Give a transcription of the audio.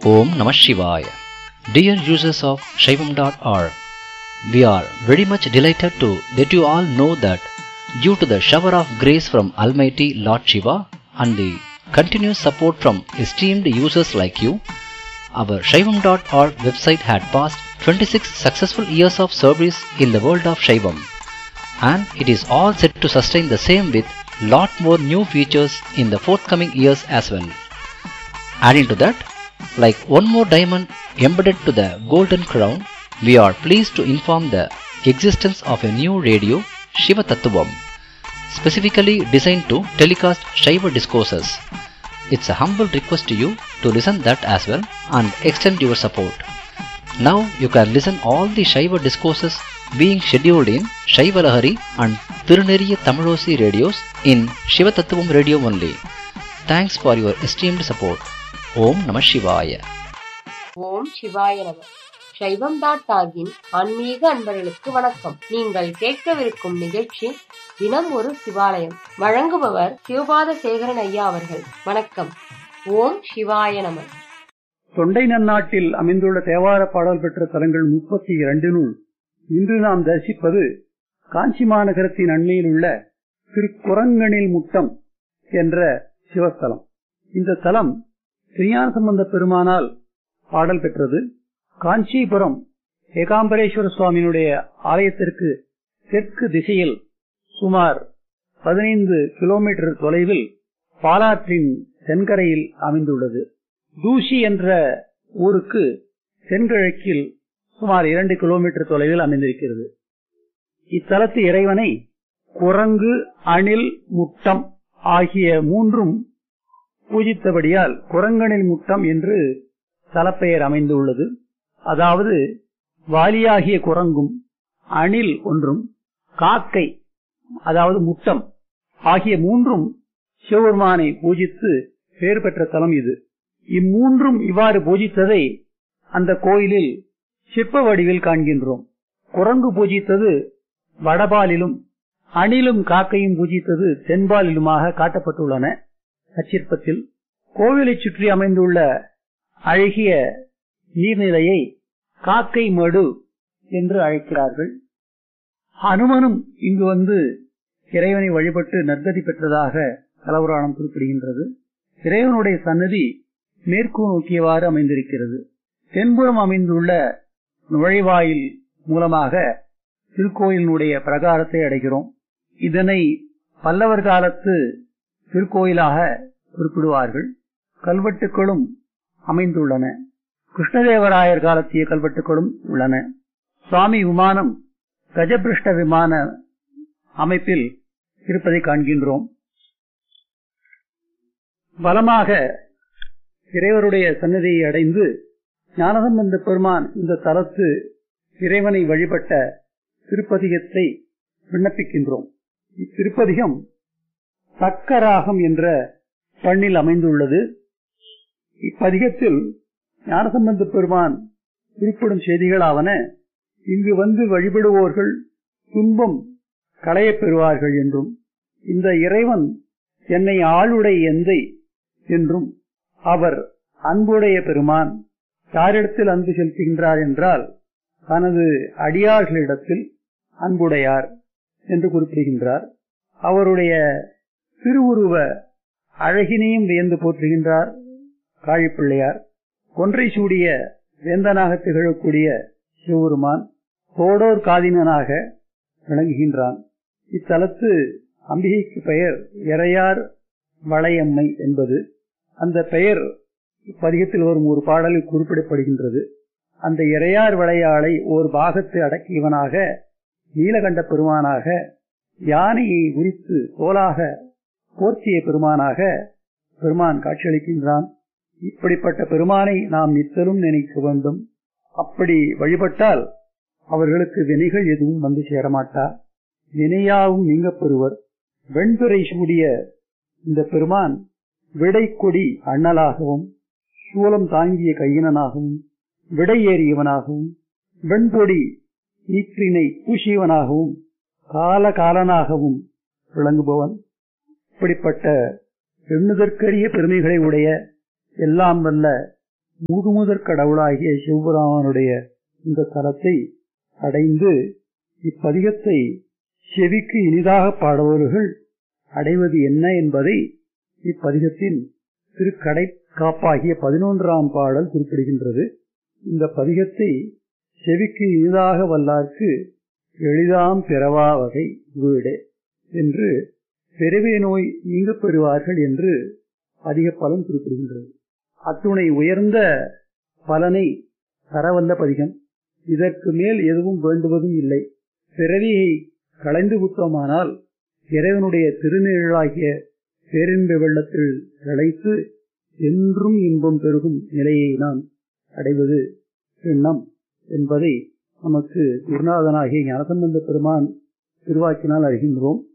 Om Namah Shivaya. Dear users of Shaivam.org, we are very much delighted to let you all know that due to the shower of grace from Almighty Lord Shiva and the continuous support from esteemed users like you, our Shaivam.org website had passed 26 successful years of service in the world of Shaivam and it is all set to sustain the same with lot more new features in the forthcoming years as well. Adding to that, like one more diamond embedded to the golden crown, we are pleased to inform the existence of a new radio, Shiva Tattvam, specifically designed to telecast Shiva discourses. It's a humble request to you to listen that as well and extend your support. Now you can listen all the Shiva discourses being scheduled in Shiva Lahari and Tiruneriya Tamilosi radios in Shiva Tattvam radio only. Thanks for your esteemed support. ஓம் நம சிவாய ஓம் சிவாய நம சைவம் dot ஆகின் ஆன்மீக அன்பர்களுக்கு வணக்கம் நீங்கள் கேட்கவிருக்கும் நிகழ்ச்சி தினம் ஒரு சிவாலயம் வழங்குபவர் சிவபாத சேகரன் ஐயா அவர்கள் வணக்கம் ஓம் சிவாய நம தொண்டை நன்னாட்டில் அமைந்துள்ள தேவார பாடல் பெற்ற தலங்கள் முப்பத்தி இரண்டினுள் இன்று நாம் தரிசிப்பது காஞ்சி மாநகரத்தின் அண்மையில் உள்ள திருக்குரங்கனில் முட்டம் என்ற சிவஸ்தலம் இந்த தலம் திருஞான சம்பந்த பெருமானால் பாடல் பெற்றது காஞ்சிபுரம் ஏகாம்பரேஸ்வர சுவாமியினுடைய ஆலயத்திற்கு தெற்கு திசையில் சுமார் பதினைந்து கிலோமீட்டர் தொலைவில் பாலாற்றின் தென்கரையில் அமைந்துள்ளது தூசி என்ற ஊருக்கு தென்கிழக்கில் சுமார் இரண்டு கிலோமீட்டர் தொலைவில் அமைந்திருக்கிறது இத்தலத்து இறைவனை குரங்கு அணில் முட்டம் ஆகிய மூன்றும் பூஜித்தபடியால் குரங்கனில் முட்டம் என்று தலப்பெயர் அமைந்துள்ளது அதாவது வாலியாகிய குரங்கும் அணில் ஒன்றும் காக்கை அதாவது முட்டம் ஆகிய மூன்றும் சிவபெருமானை பூஜித்து பெயர் பெற்ற தலம் இது இம்மூன்றும் இவ்வாறு பூஜித்ததை அந்த கோயிலில் சிற்ப வடிவில் காண்கின்றோம் குரங்கு பூஜித்தது வடபாலிலும் அணிலும் காக்கையும் பூஜித்தது தென்பாலிலுமாக காட்டப்பட்டுள்ளன அச்சிற்பத்தில் கோவிலை சுற்றி அமைந்துள்ள அழகிய நீர்நிலையை காக்கை மடு என்று அழைக்கிறார்கள் அனுமனும் இங்கு வந்து இறைவனை வழிபட்டு நற்கதி பெற்றதாக கலவராணம் குறிப்பிடுகின்றது இறைவனுடைய சன்னதி மேற்கு நோக்கியவாறு அமைந்திருக்கிறது தென்புறம் அமைந்துள்ள நுழைவாயில் மூலமாக திருக்கோயிலினுடைய பிரகாரத்தை அடைகிறோம் இதனை பல்லவர் காலத்து திருக்கோயிலாக குறிப்பிடுவார்கள் கல்வெட்டுகளும் அமைந்துள்ளன கிருஷ்ணதேவராயர் காலத்திய கல்வெட்டுகளும் உள்ளன சுவாமி விமானம் கஜபிருஷ்ட விமான அமைப்பில் இருப்பதை காண்கின்றோம் பலமாக இறைவருடைய சன்னதியை அடைந்து ஞானசம்பந்த பெருமான் இந்த தலத்து இறைவனை வழிபட்ட திருப்பதிகத்தை விண்ணப்பிக்கின்றோம் இத்திருப்பதிகம் சக்கராகம் என்ற பண்ணில் அமைந்துள்ளது இப்பதிகத்தில் ஞானசம்பந்த பெருமான் குறிப்பிடும் செய்திகளாவன இங்கு வந்து வழிபடுவோர்கள் துன்பம் களையப் பெறுவார்கள் என்றும் இந்த இறைவன் என்னை ஆளுடை எந்தை என்றும் அவர் அன்புடைய பெருமான் யாரிடத்தில் அன்பு செலுத்துகின்றார் என்றால் தனது அடியார்களிடத்தில் அன்புடையார் என்று குறிப்பிடுகின்றார் அவருடைய திருவுருவ அழகினையும் வியந்து போற்றுகின்றார் காழிப்பிள்ளையார் ஒன்றை சூடிய வேந்தனாக திகழக்கூடிய சிவபெருமான் தோடோர் காதினனாக விளங்குகின்றான் இத்தலத்து அம்பிகைக்கு பெயர் இறையார் வளையம்மை என்பது அந்த பெயர் இப்பதிகத்தில் வரும் ஒரு பாடலில் குறிப்பிடப்படுகின்றது அந்த இறையார் விளையாளை ஒரு பாகத்தை அடக்கியவனாக நீலகண்ட பெருமானாக யானையை உரித்து தோலாக போர்த்திய பெருமானாக பெருமான் காட்சியளிக்கின்றான் இப்படிப்பட்ட பெருமானை நாம் நித்தலும் நினைக்க வேண்டும் அப்படி வழிபட்டால் அவர்களுக்கு வினைகள் எதுவும் வந்து சேரமாட்டா வினையாவும் நீங்க பெறுவர் வெண்துறை சூடிய இந்த பெருமான் விடைக்கொடி அண்ணலாகவும் சூலம் தாங்கிய கையினனாகவும் விடை ஏறியவனாகவும் வெண்பொடி ஈற்றினை பூசியவனாகவும் கால காலனாகவும் விளங்குபவன் இப்படிப்பட்ட எண்ணுதற்கரிய பெருமைகளை உடைய எல்லாம் வல்ல முழுமுதற் கடவுளாகிய சிவபெருமானுடைய இந்த தலத்தை அடைந்து இப்பதிகத்தை செவிக்கு இனிதாக பாடுபவர்கள் அடைவது என்ன என்பதை இப்பதிகத்தின் திருக்கடை காப்பாகிய பதினொன்றாம் பாடல் குறிப்பிடுகின்றது இந்த பதிகத்தை செவிக்கு இனிதாக வல்லார்க்கு எளிதாம் பிறவா வகை வீடு என்று பிறவே நோய் நீங்க பெறுவார்கள் என்று அதிக பலன் குறிப்பிடுகின்றது அத்துணை உயர்ந்த பலனை தரவல்ல பதிகம் இதற்கு மேல் எதுவும் வேண்டுவதும் இல்லை பிறவியை களைந்து விட்டோமானால் இறைவனுடைய திருநிழலாகிய பேரின்ப வெள்ளத்தில் திளைத்து என்றும் இன்பம் பெருகும் நிலையை நாம் அடைவது எண்ணம் என்பதை நமக்கு குருநாதனாகிய ஞானசம்பந்த பெருமான் திருவாக்கினால் அறிகின்றோம்